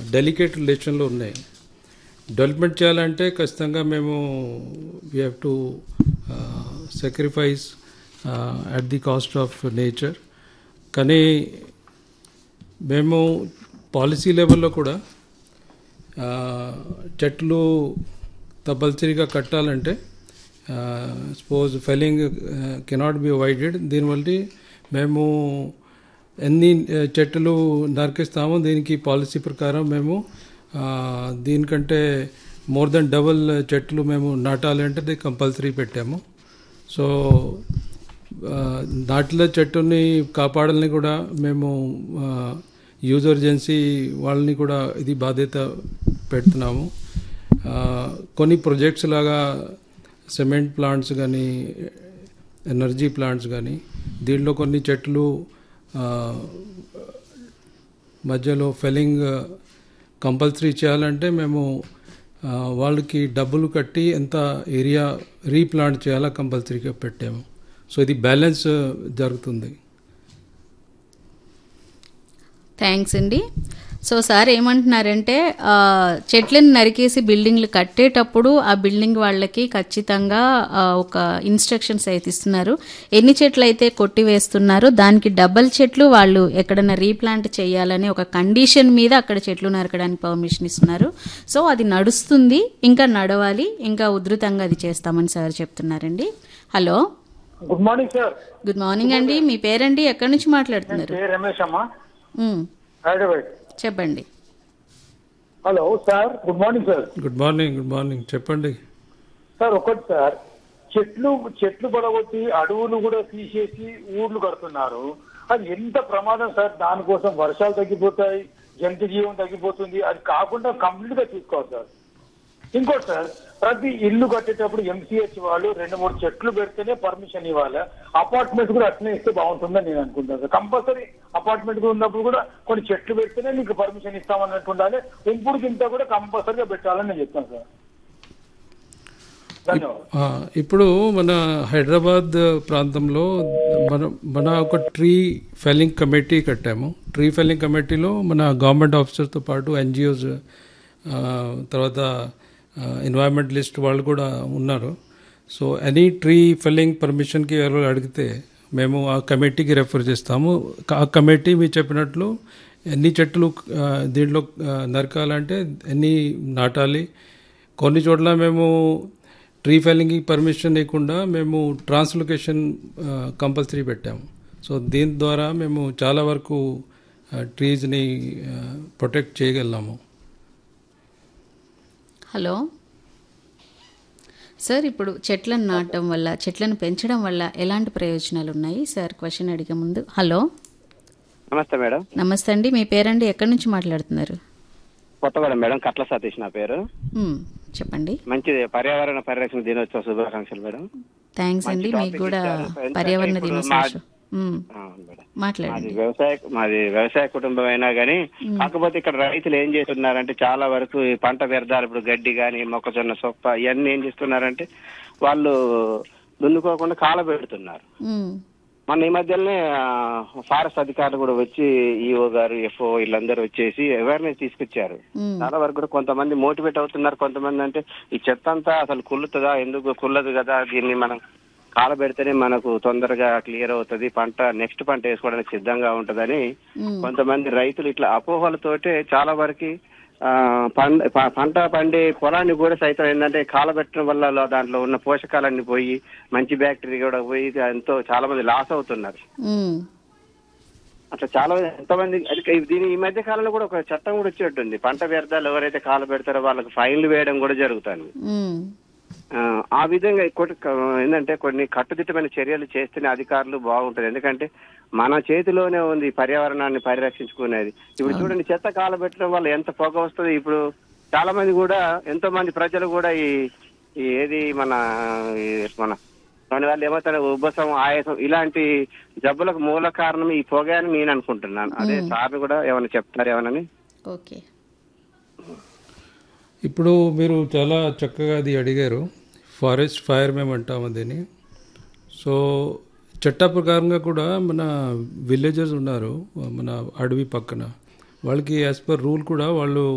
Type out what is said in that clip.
Delicate రిలేషన్లో ఉన్నాయి development చేయాలంటే ఖచ్చితంగా మేము we have to sacrifice at the cost of nature కానీ మేము పాలసీ లెవెల్లో కూడా ఆ, చెట్లు కంపల్సరీగా కట్టాలంటే suppose felling cannot be avoided దీనివల్ల మేము ఎన్ని ఆ, చెట్లు నరికిస్తామో దీనికి పాలసీ ప్రకారం మేము ఆ, దీనికంటే మోర్ దెన్ డబుల్ చెట్లు మేము నాటాలంటే అది కంపల్సరీ పెట్టాము సో ఆ, నాటిన చెట్టుని కాపాడాలని కూడా మేము యూజర్ ఏజెన్సీ వాళ్ళని కూడా ఇది బాధ్యత పెడుతున్నాము ఆ, కొన్ని ప్రాజెక్ట్స్ లాగా సిమెంట్ ప్లాంట్స్ కానీ ఎనర్జీ ప్లాంట్స్ కానీ దీంట్లో కొన్ని చెట్లు ఆ, మధ్యలో ఫెలింగ్ కంపల్సరీ చేయాలంటే మేము ఆ, వాళ్ళకి డబ్బులు కట్టి ఎంత ఏరియా రీప్లాంట్ చేయాలా కంపల్సరీగా పెట్టాము సో ఇది బ్యాలెన్స్ జరుగుతుంది థ్యాంక్స్ అండి సో సార్ ఏమంటున్నారంటే ఆ, చెట్లను నరికేసి బిల్డింగ్లు కట్టేటప్పుడు ఆ బిల్డింగ్ వాళ్ళకి ఖచ్చితంగా ఆ, ఒక ఇన్స్ట్రక్షన్స్ అయితే ఇస్తున్నారు ఎన్ని చెట్లు అయితే కొట్టివేస్తున్నారో దానికి డబల్ చెట్లు వాళ్ళు ఎక్కడైనా రీప్లాంట్ చేయాలని ఒక కండిషన్ మీద అక్కడ చెట్లు నరకడానికి పర్మిషన్ ఇస్తున్నారు సో అది నడుస్తుంది ఇంకా నడవాలి ఇంకా ఉధృతంగా అది చేస్తామని సార్ చెప్తున్నారండి hello good morning sir good morning అండి మీ పేరండి ఎక్కడి నుంచి మాట్లాడుతున్నారు కే రమేష్ అమ్మా ఉమ్, హైదరాబాద్ చెప్పండి hello sir good morning sir good morning good morning చెప్పండి సార్ ఒకటి సార్ చెట్లు చెట్లు పడగొట్టి అడవులు కూడా తీసేసి ఊర్లు కడుతున్నారు అది ఎంత ప్రమాదం సార్ దానికోసం వర్షాలు తగ్గిపోతాయి జంతు జీవం తగ్గిపోతుంది అది కాకుండా కంప్లీట్ గా చూసుకోవాలి సార్ ఇంకోటి సార్ ప్రతి ఇల్లు కట్టేటప్పుడు ఎంసీహెచ్ వాళ్ళు రెండు మూడు చెట్లు పెడితేనే పర్మిషన్ ఇవ్వాలి అపార్ట్మెంట్ కూడా అట్లనే ఇస్తే బాగుంటుందని నేను అనుకుంటాను సార్ కంపల్సరీ అపార్ట్మెంట్ ఉన్నప్పుడు కూడా కొన్ని చెట్లు పెడితేనే మీకు పర్మిషన్ ఇస్తామన్నట్టు ఉండాలి ఇంపుడు గింత కూడా కంపల్సరీగా పెట్టాలని నేను చెప్తాను సార్ ధన్యవాదాలు ఆ, ఇప్పుడు మన హైదరాబాద్ ప్రాంతంలో మన మన ఒక ట్రీ ఫెల్లింగ్ కమిటీ కట్టాము ట్రీ ఫెల్లింగ్ కమిటీలో మన గవర్నమెంట్ ఆఫీసర్తో పాటు ఎన్జిఓస్ తర్వాత ఎన్వైరన్మెంటలిస్ట్ వాళ్ళు కూడా ఉన్నారు సో ఎనీ ట్రీ ఫెల్లింగ్ పర్మిషన్కి ఎవరు అడిగితే మేము ఆ కమిటీకి రెఫర్ చేస్తాము ఆ కమిటీ మీరు చెప్పినట్లు ఎన్ని చెట్లు ఆ, దీంట్లో ఆ, నరకాలంటే ఎన్ని నాటాలి కొన్ని చోట్ల మేము ట్రీ ఫెల్లింగ్కి పర్మిషన్ లేకుండా మేము ట్రాన్స్లొకేషన్ కంపల్సరీ పెట్టాము సో దీని ద్వారా మేము చాలా వరకు ట్రీస్ని ప్రొటెక్ట్ చేయగలము హలో సార్ ఇప్పుడు చెట్లను నాటడం వల్ల చెట్లను పెంచడం వల్ల ఎలాంటి ప్రయోజనాలు ఉన్నాయి సార్ క్వశ్చన్ అడిగే ముందు హలో నమస్తే మేడం నమస్తే అండి మీ పేరండి ఎక్కడి నుంచి మాట్లాడుతున్నారు కొత్తగూడెం మేడం కట్ల సతీష్ నా పేరు మ్, చెప్పండి మంచిది పర్యావరణ పరిరక్షణ దినోత్సవ శుభాకాంక్షలు మేడం థ్యాంక్స్ మంచి అండి మీకు topic కూడా ఇచ్చారు. ఎందుకంటే పర్యావరణ ఇప్పుడు దినోత్సవం మా- శు- మ్, అవును మేడం మాది మాట్లాడండి వ్యవసాయ మాది వ్యవసాయ కుటుంబం అయినా కానీ కాకపోతే ఇక్కడ రైతులు ఏం చేస్తున్నారంటే చాలా వరకు ఈ పంట వ్యర్థాలు ఇప్పుడు గడ్డి కానీ మొక్కజొన్న సొప్ప ఇవన్నీ ఏం చేస్తున్నారంటే వాళ్ళు దున్నుకోకుండా కాల పెడుతున్నారు మ్, మొన్న ఈ మధ్యలోనే ఫారెస్ట్ అధికారులు కూడా వచ్చి ఈఓ గారు ఎఫ్ఓ వీళ్ళందరూ వచ్చేసి అవేర్నెస్ తీసుకొచ్చారు మ్, చాలా వరకు కూడా కొంతమంది మోటివేట్ అవుతున్నారు కొంతమంది అంటే ఈ చెత్త అంతా అసలు కుళ్ళుతుందా ఎందుకు కుల్లదు కదా దీన్ని మనం కాలబెడితేనే మనకు తొందరగా క్లియర్ అవుతుంది పంట నెక్స్ట్ పంట వేసుకోవడానికి సిద్ధంగా ఉంటదని మ్, కొంతమంది రైతులు ఇట్లా అపోహలతోటే చాలా వరకు ఆ, పంట ప- పంట పండే పొలాన్ని కూడా సైతం ఏంటంటే కాలబెట్టడం వల్ల లో- దాంట్లో ఉన్న పోషకాలన్నీ పోయి మంచి బ్యాక్టీరియా కూడా పోయి ఎంతో చాలా మంది లాస్ అవుతున్నారు మ్, అట్లా చాలా మంది ఎంతమంది అది క- దీని ఈ మధ్య కాలంలో కూడా ఒక చట్టం కూడా వచ్చేటుంది పంట వ్యర్థాలు ఎవరైతే కాలు పెడతారో వాళ్ళకి ఫైన్లు వేయడం కూడా జరుగుతుంది మ్, ఆ, ఆ విధంగా కొన్ని క- ఏంటంటే కొన్ని కట్టుదిట్టమైన చర్యలు చేస్తేనే అధికారులు బాగుంటుంది ఎందుకంటే మన చేతిలోనే ఉంది ఈ పర్యావరణాన్ని పరిరక్షించుకునేది ఇప్పుడు చూడండి చెత్త కాలబెట్టడం వల్ల ఎంత పొగ వస్తుంది ఇప్పుడు చాలా మంది కూడా ఎంతో మంది ప్రజలు కూడా ఈ ఈ ఏది మన ఈ మన దాని వల్ల ఏమవుతారు ఉబ్బసం ఆయాసం ఇలాంటి జబ్బులకు మూల కారణం ఈ పొగ అని నేను అనుకుంటున్నాను అదే సార్ కూడా ఏమైనా చెప్తారు ఏమనని ఓకే ఇప్పుడు మీరు చాలా చక్కగా అది అడిగారు ఫారెస్ట్ ఫైర్ మేము అంటాము దీన్ని సో చట్ట ప్రకారంగా కూడా మన విలేజెస్ ఉన్నారు మన అడవి పక్కన వాళ్ళకి యాజ్ పర్ రూల్ కూడా వాళ్ళు